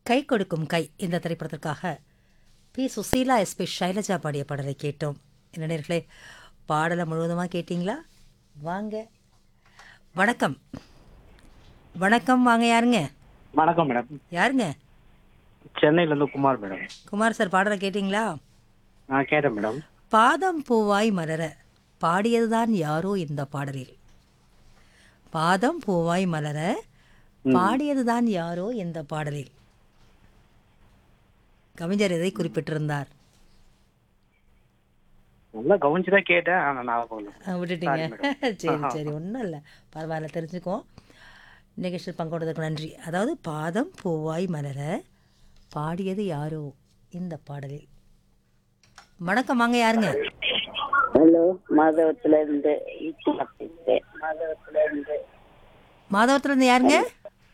கை கொடுக்கும் கை இந்த திரைப்படத்திற்காக பி சுசீலா எஸ்பி ஷைலஜா பாடிய பாடலை கேட்டோம் என்ன நேர்களே பாடலை முழுவதுமாக கேட்டிங்களா வாங்க வணக்கம் வணக்கம் வாங்க யாருங்க வணக்கம் மேடம் யாருங்க சென்னையில இருந்து குமார் மேடம் குமார் சார் பாடலை கேட்டிங்களா நான் கேட்டேன் மேடம் பாதம் பூவாய் மலர பாடியதுதான் யாரோ இந்த பாடலில் பாதம் பூவாய் மலர பாடியதுதான் யாரோ இந்த பாடலில் கவிஞர் இதை குறிப்பிட்டிருந்தார் நல்லா கவனிச்சுதான் கேட்டேன் ஆனா ஞாபகம் இல்லை அஹ் விட்டுட்டீங்க சரி சரி ஒன்றும் இல்லை பரவாயில்ல தெரிஞ்சுக்குவோம் நிகழ்ச்சியில் பங்கோடுறதுக்கு நன்றி அதாவது பாதம் பூவாய் மலர பாடியது யாரோ இந்த பாடலில் வணக்கம் வாங்க யாருங்க ஹலோ மாதவத்துல இருந்து ஈஸ்வரா பேசுறேன் மாதவத்துல இருந்து மாதவரத்துல இருந்து யாருங்க